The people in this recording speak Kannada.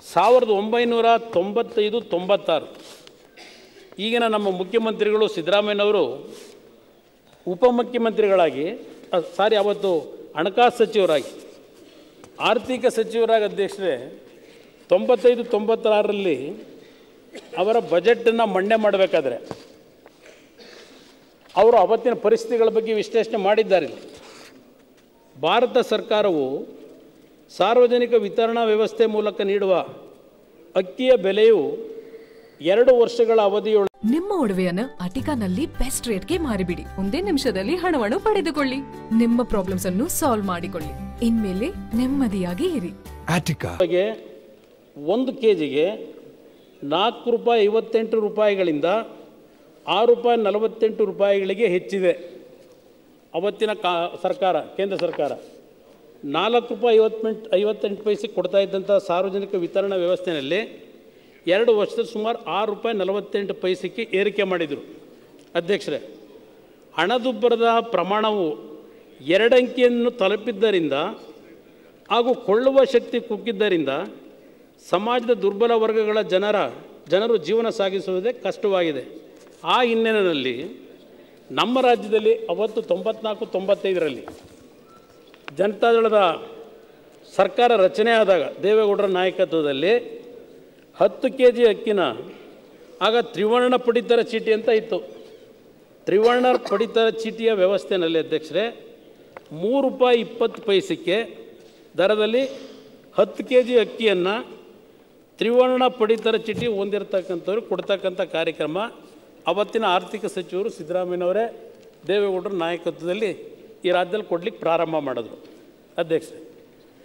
ಸಾವಿರದ ಒಂಬೈನೂರ ತೊಂಬತ್ತೈದು ತೊಂಬತ್ತಾರು ಈಗಿನ ನಮ್ಮ ಮುಖ್ಯಮಂತ್ರಿಗಳು ಸಿದ್ದರಾಮಯ್ಯನವರು ಉಪಮುಖ್ಯಮಂತ್ರಿಗಳಾಗಿ ಅ, ಸಾರಿ ಅವತ್ತು ಹಣಕಾಸು ಸಚಿವರಾಗಿ ಆರ್ಥಿಕ ಸಚಿವರಾಗಿ ಅಧ್ಯಕ್ಷರೇ ತೊಂಬತ್ತೈದು ತೊಂಬತ್ತಾರರಲ್ಲಿ ಅವರ ಬಜೆಟನ್ನು ಮಂಡನೆ ಮಾಡಬೇಕಾದ್ರೆ ಅವರು ಅವತ್ತಿನ ಪರಿಸ್ಥಿತಿಗಳ ಬಗ್ಗೆ ವಿಶ್ಲೇಷಣೆ ಮಾಡಿದ್ದಾರೆ ಇಲ್ಲಿ. ಭಾರತ ಸರ್ಕಾರವು ಸಾರ್ವಜನಿಕ ವಿತರಣಾ ವ್ಯವಸ್ಥೆ ಮೂಲಕ ನೀಡುವ ಅಕ್ಕಿಯ ಬೆಲೆಯು ಎರಡು ವರ್ಷಗಳ ಅವಧಿಯೊಳ ನಿಮ್ಮ ಒಡವೆಯನ್ನು ಅಟಿಕಾನಲ್ಲಿ ಬೆಸ್ಟ್ ರೇಟ್ಗೆ ಮಾರಿಬಿಡಿ ಒಂದೇ ನಿಮಿಷದಲ್ಲಿ ಹಣವನ್ನು ಪಡೆದುಕೊಳ್ಳಿ ನಿಮ್ಮ ಪ್ರಾಬ್ಲಮ್ಸ್ ಅನ್ನು ಸಾಲ್ವ್ ಮಾಡಿಕೊಳ್ಳಿ ಇನ್ಮೇಲೆ ನೆಮ್ಮದಿಯಾಗಿ ಇರಿ Attica. ಗೆ ಒಂದು ಕೆ ಜಿಗೆ ನಾಲ್ಕು ರೂಪಾಯಿ ಐವತ್ತೆಂಟು ರೂಪಾಯಿಗಳಿಂದ ಆರು ರೂಪಾಯಿ ನಲವತ್ತೆಂಟು ರೂಪಾಯಿಗಳಿಗೆ ಹೆಚ್ಚಿದೆ ಅವತ್ತಿನ ಕಾ ಸರ್ಕಾರ ಕೇಂದ್ರ ಸರ್ಕಾರ ನಾಲ್ಕು ರೂಪಾಯಿ ಐವತ್ತೆಂಟು ಐವತ್ತೆಂಟು ಪೈಸೆ ಕೊಡ್ತಾ ಇದ್ದಂಥ ಸಾರ್ವಜನಿಕ ವಿತರಣಾ ವ್ಯವಸ್ಥೆಯಲ್ಲಿ ಎರಡು ವರ್ಷದ ಸುಮಾರು ಆರು ರೂಪಾಯಿ ನಲವತ್ತೆಂಟು ಪೈಸೆಗೆ ಏರಿಕೆ ಮಾಡಿದರು ಅಧ್ಯಕ್ಷರೇ ಹಣದುಬ್ಬರದ ಪ್ರಮಾಣವು ಎರಡಂಕಿಯನ್ನು ತಲುಪಿದ್ದರಿಂದ ಹಾಗೂ ಕೊಳ್ಳುವ ಶಕ್ತಿ ಕುಗ್ಗಿದ್ದರಿಂದ ಸಮಾಜದ ದುರ್ಬಲ ವರ್ಗಗಳ ಜನರ ಜನರು ಜೀವನ ಸಾಗಿಸುವುದೇ ಕಷ್ಟವಾಗಿದೆ ಆ ಹಿನ್ನೆಲೆಯಲ್ಲಿ ನಮ್ಮ ರಾಜ್ಯದಲ್ಲಿ ಅವತ್ತು ತೊಂಬತ್ನಾಲ್ಕು ತೊಂಬತ್ತೈದರಲ್ಲಿ ಜನತಾದಳದ ಸರ್ಕಾರ ರಚನೆ ಆದಾಗ ದೇವೇಗೌಡರ ನಾಯಕತ್ವದಲ್ಲಿ ಹತ್ತು ಕೆ ಜಿ ಅಕ್ಕಿನ ಆಗ ತ್ರಿವರ್ಣ ಪಡಿತರ ಚೀಟಿ ಅಂತ ಇತ್ತು ತ್ರಿವರ್ಣ ಪಡಿತರ ಚೀಟಿಯ ವ್ಯವಸ್ಥೆಯಲ್ಲಿ ಅಧ್ಯಕ್ಷರೇ ಮೂರು ರೂಪಾಯಿ ಇಪ್ಪತ್ತು ಪೈಸಕ್ಕೆ ದರದಲ್ಲಿ ಹತ್ತು ಕೆ ಜಿ ಅಕ್ಕಿಯನ್ನು ತ್ರಿವರ್ಣ ಪಡಿತರ ಚೀಟಿ ಹೊಂದಿರತಕ್ಕಂಥವ್ರು ಕೊಡ್ತಕ್ಕಂಥ ಕಾರ್ಯಕ್ರಮ ಅವತ್ತಿನ ಆರ್ಥಿಕ ಸಚಿವರು ಸಿದ್ದರಾಮಯ್ಯನವರೇ ದೇವೇಗೌಡರ ನಾಯಕತ್ವದಲ್ಲಿ ಈ ರಾಜ್ಯದಲ್ಲಿ ಕೊಡ್ಲಿಕ್ಕೆ ಪ್ರಾರಂಭ ಮಾಡಿದ್ರು ಅಧ್ಯಕ್ಷರೇ